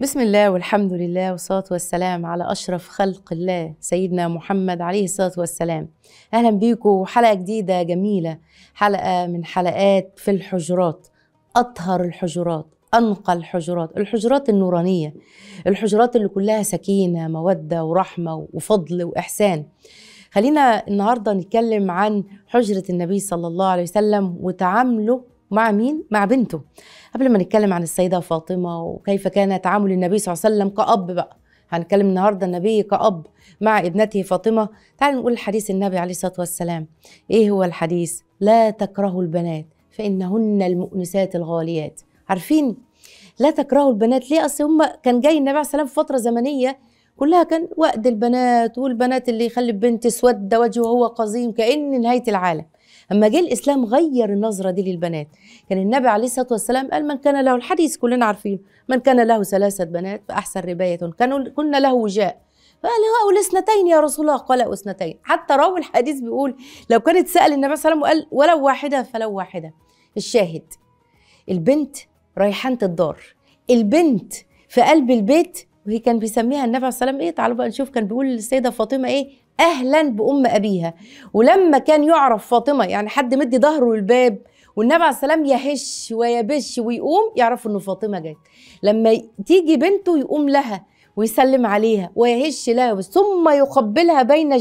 بسم الله والحمد لله والصلاة والسلام على أشرف خلق الله سيدنا محمد عليه الصلاة والسلام أهلا بيكم حلقة جديدة جميلة حلقة من حلقات في الحجرات أطهر الحجرات أنقى الحجرات الحجرات النورانية الحجرات اللي كلها سكينة مودة ورحمة وفضل وإحسان خلينا النهاردة نتكلم عن حجرة النبي صلى الله عليه وسلم وتعامله مع مين؟ مع بنته قبل ما نتكلم عن السيدة فاطمة وكيف كان تعامل النبي صلى الله عليه وسلم كأب بقى هنتكلم النهاردة النبي كأب مع ابنته فاطمة تعالوا نقول حديث النبي عليه الصلاة والسلام إيه هو الحديث؟ لا تكرهوا البنات فإنهن المؤنسات الغاليات عارفين لا تكرهوا البنات ليه أصل هم كان جاي النبي عليه الصلاة والسلام في فترة زمنية كلها كان وقت البنات والبنات اللي يخلي بنت سود وجهه وهو قزيم كأن نهاية العالم اما جه الاسلام غير النظره دي للبنات كان النبي عليه الصلاه والسلام قال من كان له الحديث كلنا عارفين من كان له ثلاثه بنات فاحسن ربايه كانوا كنا له وجاء فقال هؤلاء اثنتين يا رسول الله قال اثنتين حتى راوي الحديث بيقول لو كانت سال النبي صلى الله عليه وسلم وقال ولو واحده فلو واحده الشاهد البنت ريحانه الدار البنت في قلب البيت وهي كان بيسميها النبي عليه الصلاه والسلام ايه تعالوا بقى نشوف كان بيقول للسيده فاطمه ايه اهلا بام ابيها ولما كان يعرف فاطمه يعني حد مدي ظهره للباب والنبي عليه السلام يهش ويبش ويقوم يعرف انه فاطمه جت لما تيجي بنته يقوم لها ويسلم عليها ويهش لها ثم يقبلها بين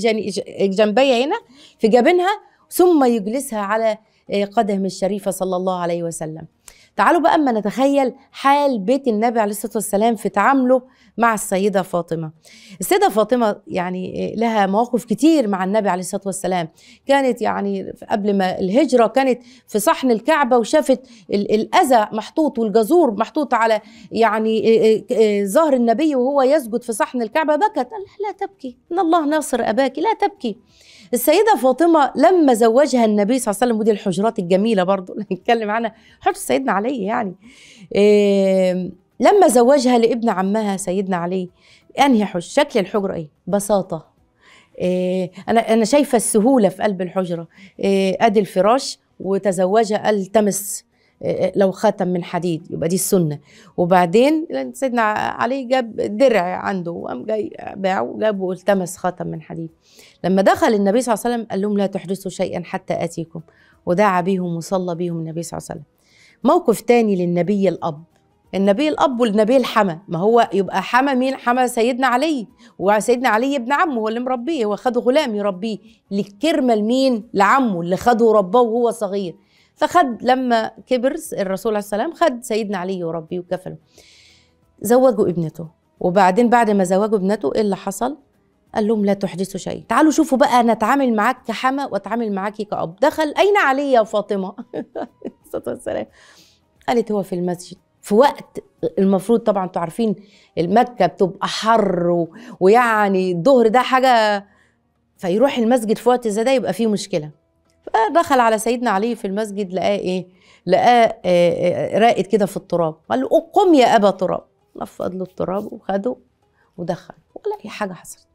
جنبي هنا في جبينها ثم يجلسها على قدم الشريفه صلى الله عليه وسلم تعالوا بقى اما نتخيل حال بيت النبي عليه الصلاه والسلام في تعامله مع السيده فاطمه. السيده فاطمه يعني لها مواقف كتير مع النبي عليه الصلاه والسلام، كانت يعني قبل ما الهجره كانت في صحن الكعبه وشافت الاذى محطوط والجزور محطوط على يعني ظهر النبي وهو يسجد في صحن الكعبه بكت قال لا تبكي ان الله ناصر اباك لا تبكي. السيدة فاطمة لما زوجها النبي صلى الله عليه وسلم ودي الحجرات الجميلة برضو اللي نتكلم عنها حجر سيدنا علي يعني إيه لما زوجها لابن عمها سيدنا علي انهي حج شكل الحجرة ايه بساطة إيه انا انا شايفة السهولة في قلب الحجرة إيه ادي الفراش وتزوجها التمس لو خاتم من حديد يبقى دي السنة وبعدين سيدنا علي جاب درع عنده وقام جاي باعه وجاب والتمس خاتم من حديد لما دخل النبي صلى الله عليه وسلم قال لهم لا تحدثوا شيئا حتى آتيكم ودعا بهم وصلى بهم النبي صلى الله عليه وسلم موقف تاني للنبي الأب النبي الأب والنبي الحما ما هو يبقى حما مين حما سيدنا علي وسيدنا علي ابن عمه هو اللي مربيه هو خده غلام يربيه للكرمة لمين لعمه اللي خده ورباه وهو صغير فخد لما كبر الرسول عليه السلام خد سيدنا علي وربيه وكفله زوجوا ابنته وبعدين بعد ما زوجوا ابنته ايه اللي حصل قال لهم لا تحدثوا شيء تعالوا شوفوا بقى انا اتعامل معاك كحما واتعامل معاكي كأب دخل اين علي يا فاطمه الصلاه والسلام قالت هو في المسجد في وقت المفروض طبعا انتوا عارفين المكه بتبقى حر و... ويعني الظهر ده حاجه فيروح المسجد في وقت زي ده يبقى فيه مشكله فدخل على سيدنا علي في المسجد لقاه ايه لقاه راقد كده في التراب قال له قم يا ابا تراب نفض له التراب وخده ودخل ولا اي حاجه حصلت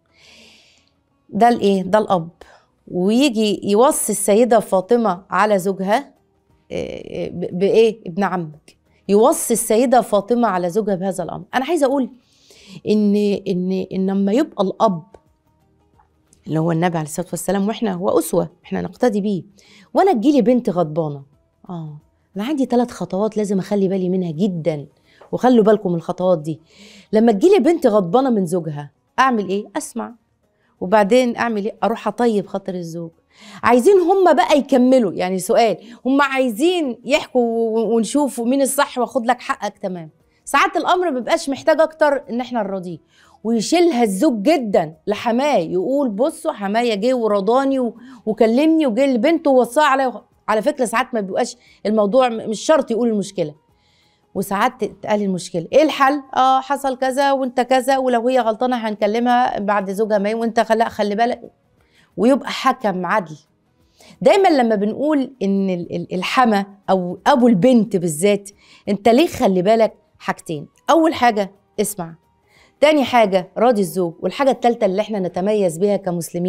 ده الايه ده الاب ويجي يوصي السيده فاطمه على زوجها بايه ابن عمك يوصي السيده فاطمه على زوجها بهذا الامر انا عايزه اقول ان ان ان لما يبقى الاب اللي هو النبي عليه الصلاه والسلام واحنا هو اسوه احنا نقتدي بيه وانا تجيلي بنت غضبانه اه انا عندي ثلاث خطوات لازم اخلي بالي منها جدا وخلوا بالكم الخطوات دي لما تجيلي بنت غضبانه من زوجها اعمل ايه اسمع وبعدين اعمل ايه اروح اطيب خاطر الزوج عايزين هم بقى يكملوا يعني سؤال هم عايزين يحكوا ونشوف مين الصح واخد لك حقك تمام ساعات الامر ما بيبقاش محتاج اكتر ان احنا نراضيه ويشيلها الزوج جدا لحماه يقول بصوا حماية جه ورضاني وكلمني وجه لبنته ووصاها على على فكره ساعات ما بيبقاش الموضوع مش شرط يقول المشكله وساعات تتقال المشكله ايه الحل اه حصل كذا وانت كذا ولو هي غلطانه هنكلمها بعد زوجها ما وانت لا خلي بالك ويبقى حكم عدل دايما لما بنقول ان الحما او ابو البنت بالذات انت ليه خلي بالك حاجتين اول حاجه اسمع تاني حاجة راضي الزوج والحاجة التالتة اللي احنا نتميز بها كمسلمين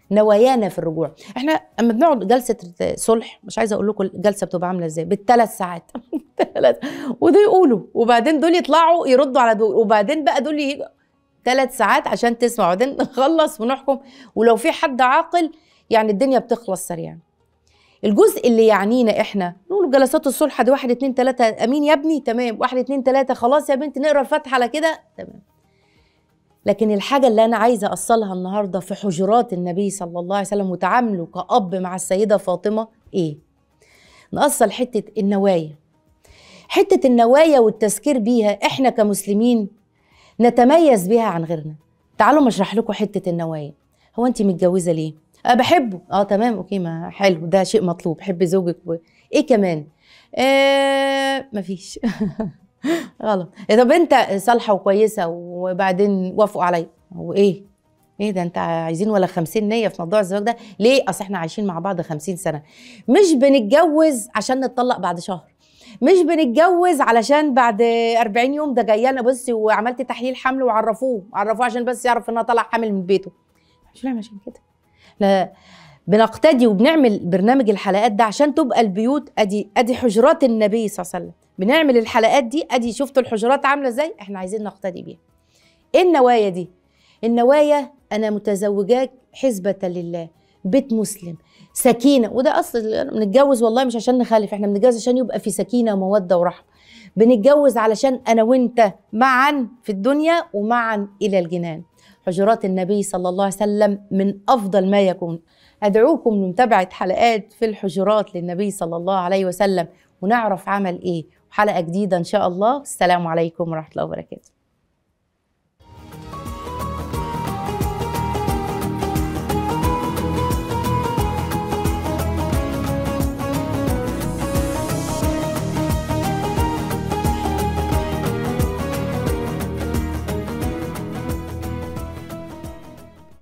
نوايانا في الرجوع احنا اما بنقعد جلسه صلح مش عايزه اقول لكم الجلسه بتبقى عامله ازاي بالثلاث ساعات ودول يقولوا وبعدين دول يطلعوا يردوا على دول وبعدين بقى دول يجوا ثلاث ساعات عشان تسمع وبعدين نخلص ونحكم ولو في حد عاقل يعني الدنيا بتخلص سريعا الجزء اللي يعنينا احنا نقول جلسات الصلح دي واحد اتنين تلاته امين يا ابني تمام واحد اتنين تلاته خلاص يا بنت نقرا الفاتحه على كده تمام لكن الحاجة اللي أنا عايزة أصلها النهاردة في حجرات النبي صلى الله عليه وسلم وتعامله كأب مع السيدة فاطمة إيه؟ نأصل حتة النوايا حتة النوايا والتذكير بيها إحنا كمسلمين نتميز بيها عن غيرنا تعالوا ما اشرح لكم حتة النوايا هو أنت متجوزة ليه؟ أه بحبه أه تمام أوكي ما حلو ده شيء مطلوب حب زوجك و... إيه كمان؟ آه مفيش غلط طب انت صالحه وكويسه وبعدين وافقوا عليا وايه ايه ده انت عايزين ولا خمسين نية في موضوع الزواج ده ليه اصل احنا عايشين مع بعض خمسين سنة مش بنتجوز عشان نتطلق بعد شهر مش بنتجوز علشان بعد 40 يوم ده جايه انا بصي وعملت تحليل حمل وعرفوه عرفوه عشان بس يعرف انها طالع حامل من بيته مش بنعمل عشان كده لا بنقتدي وبنعمل برنامج الحلقات ده عشان تبقى البيوت ادي ادي حجرات النبي صلى الله عليه وسلم بنعمل الحلقات دي ادي شفتوا الحجرات عامله ازاي احنا عايزين نقتدي بيها ايه النوايا دي النوايا انا متزوجاك حسبة لله بيت مسلم سكينة وده أصل بنتجوز والله مش عشان نخالف احنا بنتجوز عشان يبقى في سكينة ومودة ورحمة بنتجوز علشان أنا وأنت معا في الدنيا ومعا إلى الجنان حجرات النبي صلى الله عليه وسلم من أفضل ما يكون أدعوكم لمتابعة حلقات في الحجرات للنبي صلى الله عليه وسلم ونعرف عمل إيه وحلقة جديدة إن شاء الله السلام عليكم ورحمة الله وبركاته